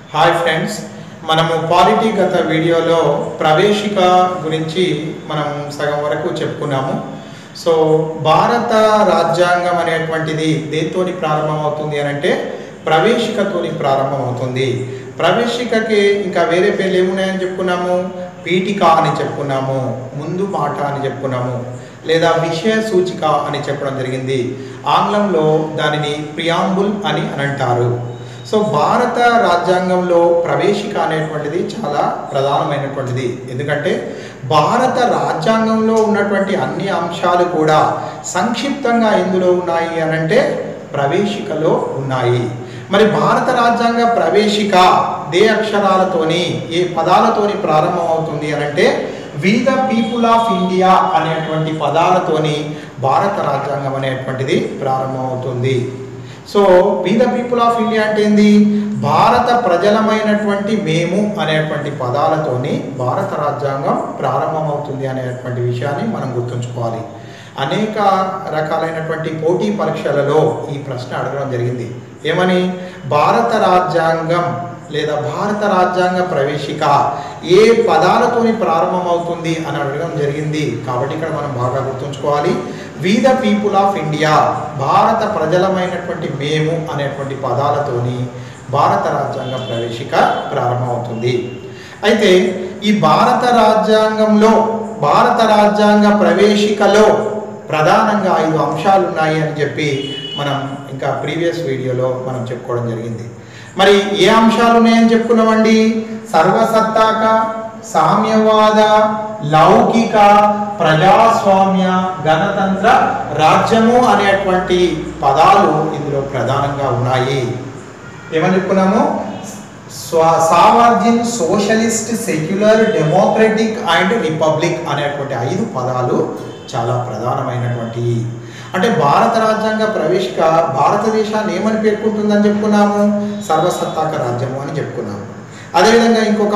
hi friends మనము polity గత వీడియోలో ప్రవేశిక గురించి మనం సగం వరకు చెప్పుకున్నాము సో భారత రాజ్యాంగం అనేటువంటిది దేంతోని ప్రారంభమవుతుంది అని అంటే ప్రవేశికతోని ప్రారంభమవుతుంది ప్రవేశికకి ఇంకా వేరే పేర్లు ఏమున్నాయని చెప్పుకున్నాము పీఠిక అని చెప్పుకున్నాము ముందు మాట అని చెప్పుకున్నాము లేదా విషయ సూచిక అని చెప్పడం జరిగింది ఆంగ్లంలో దానిని ప్రియాంబుల్ అని అని అంటారు సో భారత రాజ్యాంగంలో ప్రవేశిక అనేటువంటిది చాలా ప్రధానమైనటువంటిది ఎందుకంటే భారత రాజ్యాంగంలో ఉన్నటువంటి అన్ని అంశాలు కూడా సంక్షిప్తంగా ఎందులో ఉన్నాయి అని అంటే ప్రవేశికలో ఉన్నాయి మరి భారత రాజ్యాంగ ప్రవేశిక దే అక్షరాలతోని ఏ పదాలతోని ప్రారంభమవుతుంది అని అంటే we the people of India అనేటువంటి పదాలతోని భారత రాజ్యాంగం అనేటువంటిది ప్రారంభమవుతుంది so we the people of India అంటే ఏంది భారత ప్రజలమైనటువంటి మేము అనేటువంటి పదాలతోని భారత రాజ్యాంగం ప్రారంభమవుతుంది అనేటువంటి విషయాన్ని మనం గుర్తుంచుకోవాలి అనేక రకాలైనటువంటి పోటీ పరీక్షలలో ఈ ప్రశ్న అడగడం జరిగింది ఏమని భారత రాజ్యాంగం లేదా భారత రాజ్యాంగ ప్రవేశిక ఏ పదాలతోని ప్రారంభమవుతుంది అని అడగడం జరిగింది కాబట్టి ఇక్కడ మనం బాగా గుర్తుంచుకోవాలి we the people of India భారత ప్రజలమైనటువంటి మేము అనేటువంటి పదాలతోని భారత రాజ్యాంగ ప్రవేశిక ప్రారంభమవుతుంది అయితే ఈ భారత రాజ్యాంగంలో భారత రాజ్యాంగ ప్రవేశికలో ప్రధానంగా ఐదు అంశాలు ఉన్నాయి అని చెప్పి మనం ఇంకా ప్రీవియస్ వీడియోలో మనం చెప్పుకోవడం జరిగింది మరి ఏ అంశాలు ఉన్నాయని చెప్పుకున్నామండి సర్వసత్తాక సామ్యవాద లౌకిక ప్రజాస్వామ్య గణతంత్ర రాజ్యము అనేటువంటి పదాలు ఇందులో ప్రధానంగా ఉన్నాయి ఏమని చెప్పుకున్నాము స్వా sovereign socialist secular democratic and republic అనేటువంటి ఐదు పదాలు చాలా ప్రధానమైనటువంటి అంటే భారత రాజ్యాంగ ప్రవేశిక భారతదేశాన్ని ఏమని పేర్కొంటుందని చెప్పుకున్నాము సర్వసత్తాక రాజ్యము అని చెప్పుకున్నాము అదేవిధంగా ఇంకొక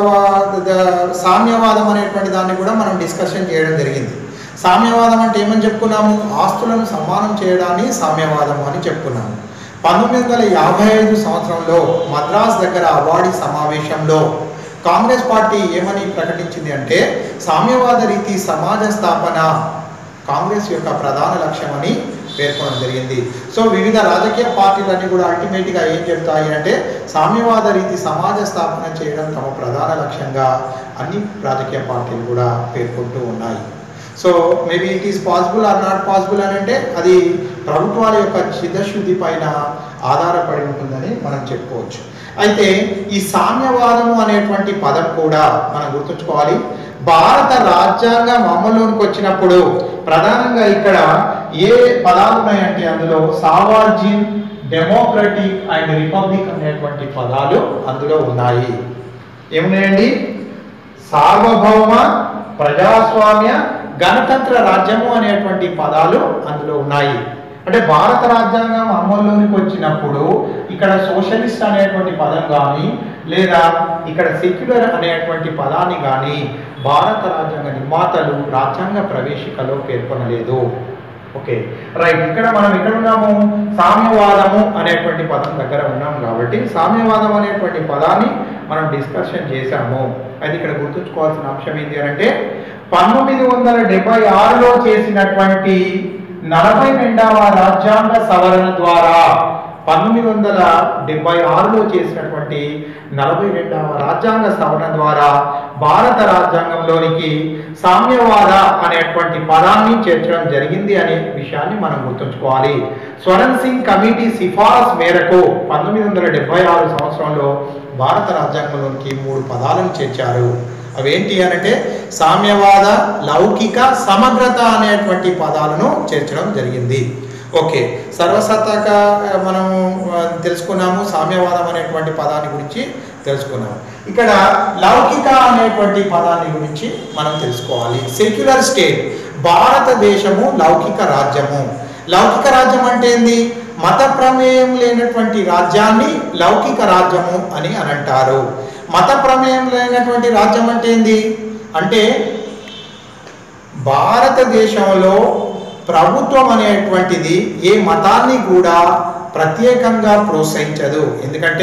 సామ్యవాదం అనేటువంటి దాన్ని కూడా మనం డిస్కషన్ చేయడం జరిగింది సామ్యవాదం అంటే ఏమని చెప్పుకున్నాము ఆస్తులను సమానం చేయడాన్ని సామ్యవాదం అని చెప్పుకున్నాము పంతొమ్మిది వందల యాభై ఐదు సంవత్సరంలో మద్రాస్ దగ్గర అవార్డీ సమావేశంలో కాంగ్రెస్ పార్టీ ఏమని ప్రకటించింది అంటే సామ్యవాద రీతి సమాజ స్థాపన కాంగ్రెస్ యొక్క ప్రధాన లక్ష్యం అని పేర్కొనడం జరిగింది సో వివిధ రాజకీయ పార్టీలన్నీ కూడా అల్టిమేట్గా ఏం చెప్తాయి అంటే సామ్యవాద రీతి సమాజ స్థాపన చేయడం తమ ప్రధాన లక్ష్యంగా అన్ని రాజకీయ పార్టీలు కూడా పేర్కొంటూ ఉన్నాయి so maybe it is possible or not possible అని అంటే అది ప్రభుత్వాల యొక్క చిత్తశుద్ధి పైన ఆధారపడి ఉంటుందని మనం చెప్పుకోవచ్చు అయితే ఈ సామ్యవాదము అనేటువంటి పదం కూడా మనం గుర్తుంచుకోవాలి భారత రాజ్యాంగం అమలులోనికి వచ్చినప్పుడు ప్రధానంగా ఇక్కడ ఏ పదాలు ఉన్నాయంటే అందులో సావార్జిన్ డెమోక్రటిక్ అండ్ రిపబ్లిక్ అనేటువంటి పదాలు అందులో ఉన్నాయి ఏమున్నాయండి సార్వభౌమ ప్రజాస్వామ్య గణతంత్ర రాజ్యము అనేటువంటి పదాలు అందులో ఉన్నాయి అంటే భారత రాజ్యాంగం అమల్లోనికి వచ్చినప్పుడు ఇక్కడ సోషలిస్ట్ అనేటువంటి పదం కానీ లేదా ఇక్కడ సెక్యులర్ అనేటువంటి పదాన్ని కానీ భారత రాజ్యాంగ నిర్మాతలు రాజ్యాంగ ప్రవేశికలో పేర్కొనలేదు ఓకే రైట్ ఇక్కడ మనం ఎక్కడ ఉన్నాము సామ్యవాదము అనేటువంటి పదం దగ్గర ఉన్నాం కాబట్టి సామ్యవాదం అనేటువంటి పదాన్ని మనం డిస్కషన్ చేశాము అది ఇక్కడ గుర్తుంచుకోవాల్సిన అంశం ఏంటి అంటే పంతొమ్మిది వందల డెబ్బై ఆరులో చేసినటువంటి నలభై రెండవ రాజ్యాంగ సవరణ ద్వారా పంతొమ్మిది వందల డెబ్బై ఆరులో చేసినటువంటి నలభై రెండవ రాజ్యాంగ సవరణ ద్వారా భారత రాజ్యాంగంలోనికి సామ్యవాద అనేటువంటి పదాన్ని చేర్చడం జరిగింది అనే విషయాన్ని మనం గుర్తుంచుకోవాలి స్వరణ్ సింగ్ కమిటీ సిఫారసు మేరకు పంతొమ్మిది వందల డెబ్బై ఆరు సంవత్సరంలో భారత రాజ్యాంగంలోనికి మూడు పదాలను చేర్చారు అవేంటి అనంటే సామ్యవాద లౌకిక సమగ్రత అనేటువంటి పదాలను చేర్చడం జరిగింది ఓకే సర్వసత్తాక మనం తెలుసుకున్నాము సామ్యవాదం అనేటువంటి పదాన్ని గురించి తెలుసుకున్నాము ఇక్కడ లౌకిక అనేటువంటి పదాన్ని గురించి మనం తెలుసుకోవాలి సెక్యులర్ స్టేట్ భారతదేశము లౌకిక రాజ్యము లౌకిక రాజ్యం అంటే ఏంది మత ప్రమేయం లేనటువంటి రాజ్యాన్ని లౌకిక రాజ్యము అని అని అంటారు మత ప్రమేయం లేనటువంటి రాజ్యం అంటే ఏంది అంటే భారతదేశంలో ప్రభుత్వం అనేటువంటిది ఏ మతాన్ని కూడా ప్రత్యేకంగా ప్రోత్సహించదు ఎందుకంటే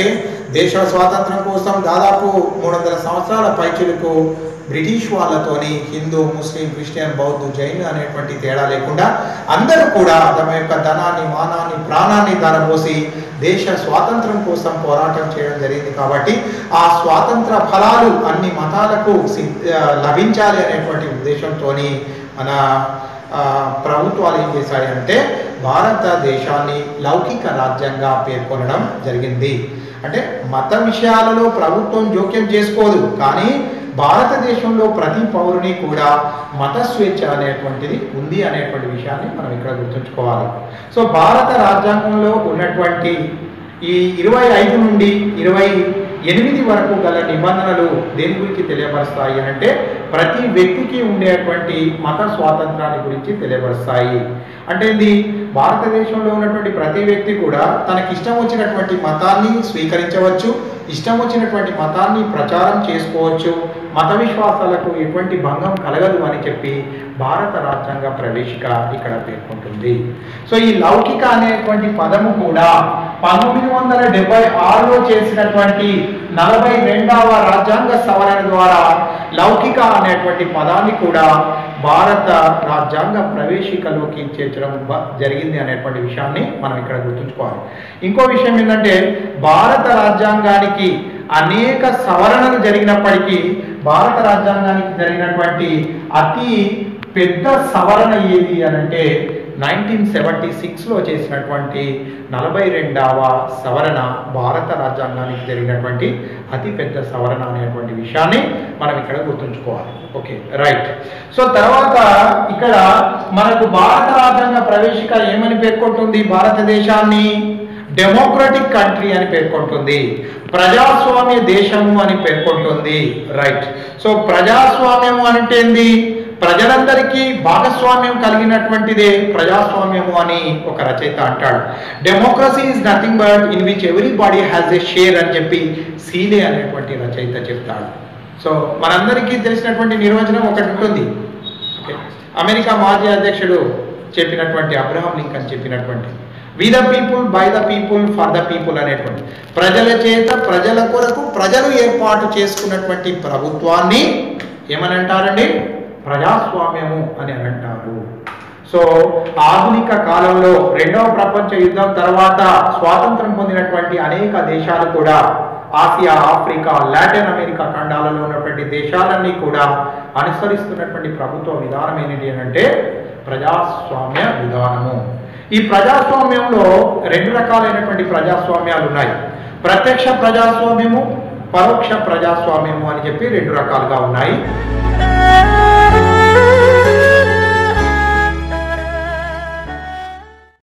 దేశ స్వాతంత్రం కోసం దాదాపు మూడు వందల సంవత్సరాల పైచులకు బ్రిటిష్ వాళ్ళతోని హిందూ ముస్లిం క్రిస్టియన్ బౌద్ధ జైన్ అనేటువంటి తేడా లేకుండా అందరూ కూడా తమ యొక్క ధనాన్ని మానాన్ని ప్రాణాన్ని ధరపోసి దేశ స్వాతంత్రం కోసం పోరాటం చేయడం జరిగింది కాబట్టి ఆ స్వాతంత్ర ఫలాలు అన్ని మతాలకు సిద్ధ లభించాలి అనేటువంటి ఉద్దేశంతో మన ఆ, ప్రభుత్వాలు ఏం చేశాయంటే భారతదేశాన్ని లౌకిక రాజ్యంగా పేర్కొనడం జరిగింది అంటే మత విషయాలలో ప్రభుత్వం జోక్యం చేసుకోదు కానీ భారతదేశంలో ప్రతి పౌరుని కూడా మత స్వేచ్ఛ అనేటువంటిది ఉంది అనేటువంటి విషయాన్ని మనం ఇక్కడ గుర్తుంచుకోవాలి సో భారత రాజ్యాంగంలో ఉన్నటువంటి ఈ ఇరవై ఐదు నుండి ఇరవై ఎనిమిది వరకు గల నిబంధనలు దేని గురించి తెలియపరుస్తాయి అంటే ప్రతి వ్యక్తికి ఉండేటువంటి మత స్వాతంత్రాన్ని గురించి తెలియపరుస్తాయి అంటే ఇది భారతదేశంలో ఉన్నటువంటి ప్రతి వ్యక్తి కూడా తనకి ఇష్టం వచ్చినటువంటి మతాన్ని స్వీకరించవచ్చు ఇష్టం వచ్చినటువంటి మతాన్ని ప్రచారం చేసుకోవచ్చు మత విశ్వాసాలకు ఎటువంటి భంగం కలగదు అని చెప్పి భారత రాజ్యాంగ ప్రవేశిక ఇక్కడ పేర్కొంటుంది సో ఈ లౌకిక అనేటువంటి పదము కూడా పంతొమ్మిది వందల డెబ్బై ఆరులో చేసినటువంటి నలభై రెండవ రాజ్యాంగ సవరణ ద్వారా లౌకిక అనేటువంటి పదాన్ని కూడా భారత రాజ్యాంగ ప్రవేశికలోకి చేర్చడం బ- జరిగింది అనేటువంటి విషయాన్ని మనం ఇక్కడ గుర్తుంచుకోవాలి ఇంకో విషయం ఏంటంటే భారత రాజ్యాంగానికి అనేక సవరణలు జరిగినప్పటికీ భారత రాజ్యాంగానికి జరిగినటువంటి అతి పెద్ద సవరణ ఏది అని అంటే నైన్టీన్ సెవెంటీ సిక్స్లో చేసినటువంటి నలభై రెండవ సవరణ భారత రాజ్యాంగానికి జరిగినటువంటి అతి పెద్ద సవరణ అనేటువంటి విషయాన్ని మనం ఇక్కడ గుర్తుంచుకోవాలి ఓకే రైట్ సో తర్వాత ఇక్కడ మనకు భారత రాజ్యాంగ ప్రవేశిక ఏమని పేర్కొంటుంది భారతదేశాన్ని డెమోక్రటిక్ కంట్రీ అని పేర్కొంటుంది ప్రజాస్వామ్య దేశము అని పేర్కొంటుంది రైట్ సో ప్రజాస్వామ్యము అంటే ఏంది ప్రజలందరికీ భాగస్వామ్యం కలిగినటువంటిదే ప్రజాస్వామ్యము అని ఒక రచయిత అంటాడు democracy is nothing but in which everybody has a share అని చెప్పి సీలే అనేటువంటి రచయిత చెప్తాడు సో మనందరికీ తెలిసినటువంటి నిర్వచనం ఒకటి ఉంటుంది ఓకే అమెరికా మాజీ అధ్యక్షుడు చెప్పినటువంటి అబ్రహం లింకన్ చెప్పినటువంటి we the people by the people for the people అనేటువంటి ప్రజల చేత ప్రజల కొరకు ప్రజలు ఏర్పాటు చేసుకున్నటువంటి ప్రభుత్వాన్ని ఏమని అంటారండి ప్రజాస్వామ్యము అని అని అంటారు సో ఆధునిక కాలంలో రెండవ ప్రపంచ యుద్ధం తర్వాత స్వాతంత్రం పొందినటువంటి అనేక దేశాలు కూడా ఆసియా ఆఫ్రికా లాటిన్ అమెరికా ఖండాలలో ఉన్నటువంటి దేశాలన్నీ కూడా అనుసరిస్తున్నటువంటి ప్రభుత్వ విధానం ఏంటి అని అంటే ప్రజాస్వామ్య విధానము ఈ ప్రజాస్వామ్యంలో రెండు రకాలైనటువంటి ప్రజాస్వామ్యాలు ఉన్నాయి ప్రత్యక్ష ప్రజాస్వామ్యము పరోక్ష ప్రజాస్వామ్యము అని చెప్పి రెండు రకాలుగా ఉన్నాయి